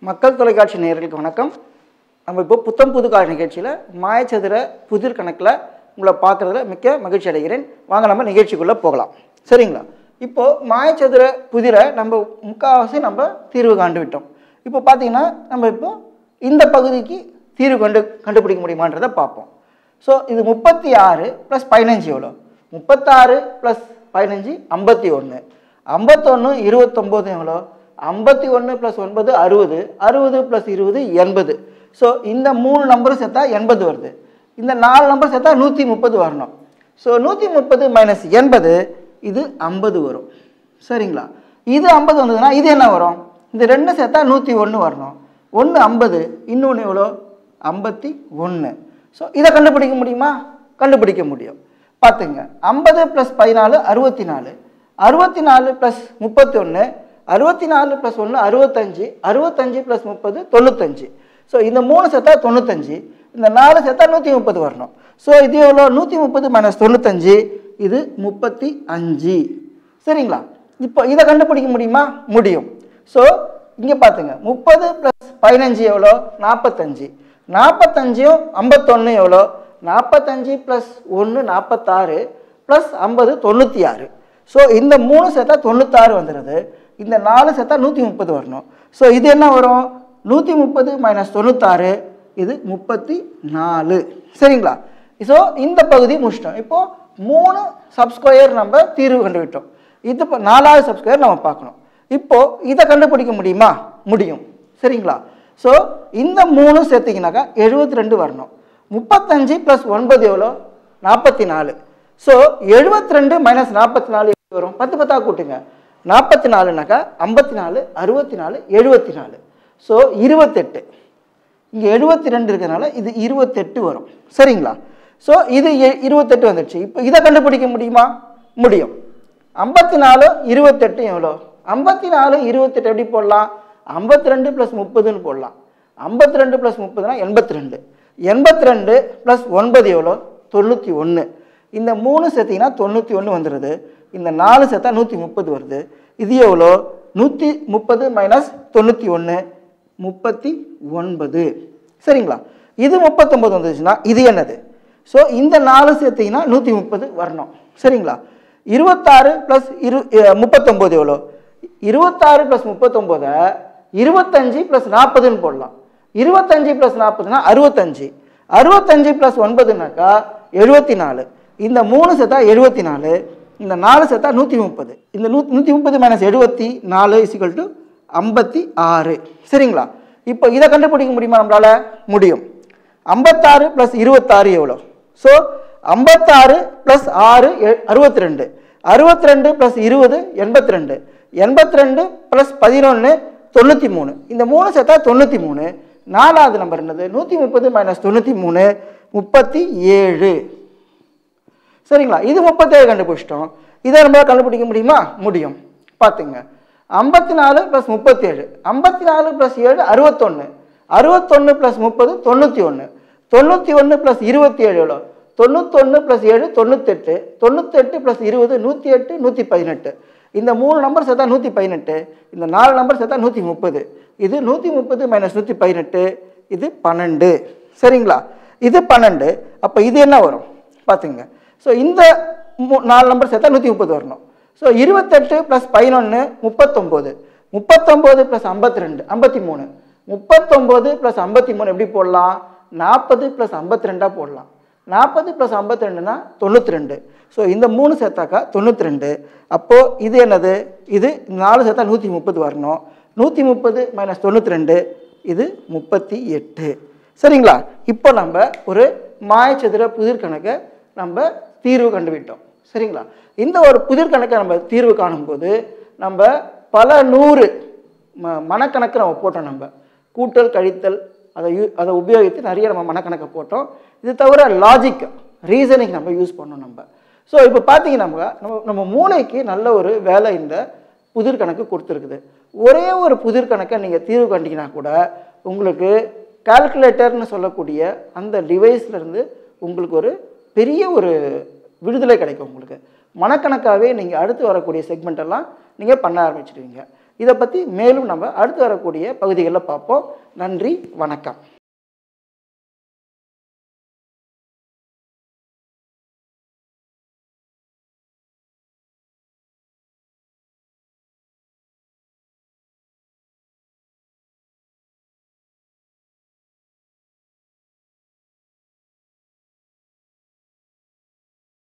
மக்கள் தொலைக்காட்சி நேயர்களுக்கு வணக்கம் நம்ம இப்போ புத்தம் புது கால நிகழ்ச்சியில் மாயச்சதுர புதிர் கணக்கில் உங்களை பார்க்குறதுல மிக்க மகிழ்ச்சி அடைகிறேன் வாங்க நம்ம நிகழ்ச்சிக்குள்ளே போகலாம் சரிங்களா இப்போது மாயச்சதுர புதிரை நம்ம முக்கால்வாசி நம்ம தீர்வு காண்டு விட்டோம் இப்போ பார்த்தீங்கன்னா நம்ம இப்போ இந்த பகுதிக்கு தீர்வு கண்டு கண்டுபிடிக்க முடியுமான்றதை பார்ப்போம் ஸோ இது முப்பத்தி ஆறு ப்ளஸ் பதினஞ்சு எவ்வளோ முப்பத்தாறு ப்ளஸ் பதினஞ்சு ஐம்பத்தி ஒன்று ஐம்பத்தொன்று இருபத்தொம்போது எவ்வளோ ஐம்பத்தி ஒன்று ப்ளஸ் ஒன்பது அறுபது அறுபது ப்ளஸ் இருபது எண்பது ஸோ இந்த மூணு நம்பரும் சேர்த்தா எண்பது வருது இந்த நாலு நம்பர் சேர்த்தா நூற்றி முப்பது வரணும் ஸோ நூற்றி முப்பது மைனஸ் எண்பது இது ஐம்பது வரும் சரிங்களா இது ஐம்பது வந்ததுன்னா இது என்ன வரும் இந்த ரெண்டு சேர்த்தா நூற்றி ஒன்று வரணும் ஒன்று ஐம்பது இன்னொன்று எவ்வளோ ஐம்பத்தி ஒன்று ஸோ இதை கண்டுபிடிக்க முடியுமா கண்டுபிடிக்க முடியும் பார்த்துங்க ஐம்பது ப்ளஸ் பதினாலு அறுபத்தி நாலு அறுபத்தி நாலு ப்ளஸ் முப்பத்தி ஒன்று அறுபத்தி நாலு ப்ளஸ் ஒன்று அறுபத்தஞ்சு அறுபத்தஞ்சு ப்ளஸ் முப்பது தொண்ணூத்தஞ்சு ஸோ இந்த மூணு சேர்த்தா தொண்ணூத்தஞ்சு இந்த நாலு சேர்த்தா நூற்றி முப்பது வரணும் ஸோ இது எவ்வளோ நூற்றி முப்பது மைனஸ் தொண்ணூத்தஞ்சு இது முப்பத்தி அஞ்சு சரிங்களா இப்போ இதை கண்டுபிடிக்க முடியுமா முடியும் ஸோ இங்கே பார்த்துங்க முப்பது ப்ளஸ் பதினஞ்சு எவ்வளோ நாற்பத்தஞ்சு நாற்பத்தஞ்சும் ஐம்பத்தொன்று எவ்வளோ நாற்பத்தஞ்சு ப்ளஸ் ஒன்று நாற்பத்தாறு ப்ளஸ் ஐம்பது தொண்ணூற்றி ஆறு ஸோ இந்த மூணு சேர்த்தா தொண்ணூத்தாறு வந்துடுது இந்த நாலு சேர்த்தா நூற்றி முப்பது வரணும் ஸோ இது என்ன வரும் நூற்றி முப்பது மைனஸ் தொண்ணூத்தாறு இது முப்பத்தி நாலு சரிங்களா ஸோ இந்த பகுதி முடிச்சிட்டோம் இப்போது மூணு சப்ஸ்கொயர் நம்ம தீர்வு கண்டுவிட்டோம் இது இப்போ நாலாவது சப்ஸ்கொயர் நம்ம பார்க்கணும் இப்போது இதை கண்டுபிடிக்க முடியுமா முடியும் சரிங்களா ஸோ இந்த மூணு சேர்த்திங்கனாக்கா எழுபத்தி ரெண்டு வரணும் முப்பத்தஞ்சு ப்ளஸ் ஒன்பது எவ்வளோ நாற்பத்தி நாலு ஸோ எழுபத்தி ரெண்டு மைனஸ் நாற்பத்தி நாலு எப்படி வரும் பத்து பத்தா கூட்டுங்க நாற்பத்தி நாலுனாக்கா ஐம்பத்தி நாலு அறுபத்தி நாலு எழுபத்தி நாலு ஸோ இருபத்தெட்டு இங்கே எழுபத்தி ரெண்டு இருக்கிறதுனால இது இருபத்தெட்டு வரும் சரிங்களா ஸோ இது எ- இருபத்தெட்டு வந்துடுச்சு இப்போ இதை கண்டுபிடிக்க முடியுமா முடியும் ஐம்பத்தி நாலு இருபத்தெட்டு எவ்வளோ ஐம்பத்தி நாலு இருபத்தெட்டு எப்படி போடலாம் ஐம்பத்தி ரெண்டு ப்ளஸ் முப்பதுன்னு போடலாம் ஐம்பத்தி ரெண்டு ப்ளஸ் முப்பதுனா எண்பத்தி ரெண்டு எண்பத்தி ரெண்டு ப்ளஸ் ஒன்பது எவ்வளோ தொண்ணூற்றி ஒன்று இந்த மூணு சேர்த்திங்கன்னா தொண்ணூற்றி ஒன்று வந்துடுது இந்த நாலு சேர்த்தா நூற்றி முப்பது வருது இது எவ்வளோ நூற்றி முப்பது மைனஸ் தொண்ணூற்றி ஒன்று முப்பத்தி ஒன்பது சரிங்களா இது முப்பத்தொம்பது வந்துச்சுன்னா இது என்னது ஸோ இந்த நாலு சேர்த்திங்கன்னா நூற்றி முப்பது வரணும் சரிங்களா இருபத்தாறு ப்ளஸ் இரு அஹ், முப்பத்தொம்போது எவ்வளோ இருபத்தாறு ப்ளஸ் முப்பத்தொம்போதை இருபத்தஞ்சு ப்ளஸ் நாற்பதுன்னு போடலாம் இருபத்தஞ்சு ப்ளஸ் நாற்பதுனா அறுபத்தஞ்சு அறுபத்தஞ்சு ப்ளஸ் ஒன்பதுனாக்கா எழுபத்தி நாலு இந்த மூணு சேர்த்தா எழுபத்தி நாலு இந்த நாலு சேர்த்தா நூற்றி முப்பது இந்த நூ நூற்றி முப்பது மைனஸ் எழுபத்தி நாலு இசிக்கல் டு ஐம்பத்தி ஆறு சரிங்களா இப்போ இதை கண்டுபிடிக்க முடியுமா நம்மளால முடியும் ஐம்பத்தாறு ப்ளஸ் இருபத்தாறு எவ்வளோ ஸோ ஐம்பத்தாறு ப்ளஸ் ஆறு அறுபத்தி ரெண்டு அறுபத்தி ரெண்டு ப்ளஸ் இருபது எண்பத்தி ரெண்டு எண்பத்தி ரெண்டு ப்ளஸ் பதினொன்று தொண்ணூற்றி மூணு இந்த மூணு சேர்த்தா தொண்ணூற்றி மூணு நாலாவது நம்பர் என்னது நூற்றி முப்பது மைனஸ் தொண்ணூற்றி மூணு முப்பத்தி ஏழு சரிங்களா இது முப்பத்தேழு கண்டுபிடிச்சிட்டோம் இதை நம்ம கண்டுபிடிக்க முடியுமா முடியும் பார்த்துங்க ஐம்பத்தி நாலு ப்ளஸ் முப்பத்தேழு ஐம்பத்தி நாலு ப்ளஸ் ஏழு அறுபத்தொன்று அறுபத்தொன்று ப்ளஸ் முப்பது தொண்ணூற்றி ஒன்று தொண்ணூற்றி ஒன்று ப்ளஸ் இருபத்தி ஏழு எவ்வளோ தொண்ணூத்தொன்று ப்ளஸ் ஏழு தொண்ணூத்தெட்டு தொண்ணூத்தெட்டு ப்ளஸ் இருபது நூற்றி எட்டு நூற்றி பதினெட்டு இந்த மூணு நம்பர் சேர்த்தா நூற்றி பதினெட்டு இந்த நாலு நம்பர் சேர்த்தா நூற்றி முப்பது இது நூற்றி முப்பது மைனஸ் நூற்றி பதினெட்டு இது பன்னெண்டு சரிங்களா இது பன்னெண்டு அப்போ இது என்ன வரும் பார்த்துங்க ஸோ இந்த மூ- நாலு நம்பர் சேர்த்தா நூற்றி முப்பது வரணும் ஸோ இருபத்தெட்டு ப்ளஸ் பதினொன்று முப்பத்தொம்போது முப்பத்தொம்போது ப்ளஸ் ஐம்பத்தி ரெண்டு ஐம்பத்தி மூணு முப்பத்தொம்போது ப்ளஸ் ஐம்பத்தி மூணு எப்படி போடலாம் நாற்பது ப்ளஸ் ஐம்பத்தி ரெண்டாக போடலாம் நாற்பது ப்ளஸ் ஐம்பத்தி ரெண்டுனா தொண்ணூற்றி ரெண்டு ஸோ இந்த மூணு சேர்த்தாக்கா தொண்ணூற்றி ரெண்டு அப்போது இது என்னது இது நாலு சேர்த்தா நூற்றி முப்பது வரணும் நூற்றி முப்பது மைனஸ் தொண்ணூற்றி ரெண்டு இது முப்பத்தி எட்டு சரிங்களா இப்போ நம்ம ஒரு மாயச்சதுர புதிர் கணக்கை நம்ம தீர்வு கண்டுவிட்டோம் சரிங்களா இந்த ஒரு புதிர் கணக்கை நம்ம தீர்வு காணும்போது நம்ம பல நூறு ம மனக்கணக்கு நம்ம போட்டோம் நம்ம கூட்டல் கழித்தல் அதை யூ அதை உபயோகித்து நிறைய நம்ம மனக்கணக்கை போட்டோம் இது தவிர லாஜிக் ரீசனிங் நம்ம யூஸ் பண்ணோம் நம்ம ஸோ இப்போ பார்த்தீங்கன்னா நம்ம நம்ம மூளைக்கு நல்ல ஒரு வேலை இந்த புதிர் கணக்கு கொடுத்துருக்குது ஒரே ஒரு புதிர் கணக்கை நீங்கள் தீர்வு கண்டிங்கன்னா கூட உங்களுக்கு கால்குலேட்டர்னு சொல்லக்கூடிய அந்த டிவைஸ்லேருந்து உங்களுக்கு ஒரு பெரிய ஒரு விடுதலை கிடைக்கும் உங்களுக்கு மனக்கணக்காகவே நீங்கள் அடுத்து வரக்கூடிய செக்மெண்ட் எல்லாம் நீங்கள் பண்ண ஆரம்பிச்சிடுவீங்க இதை பற்றி மேலும் நம்ம அடுத்து வரக்கூடிய பகுதிகளில் பார்ப்போம் நன்றி வணக்கம்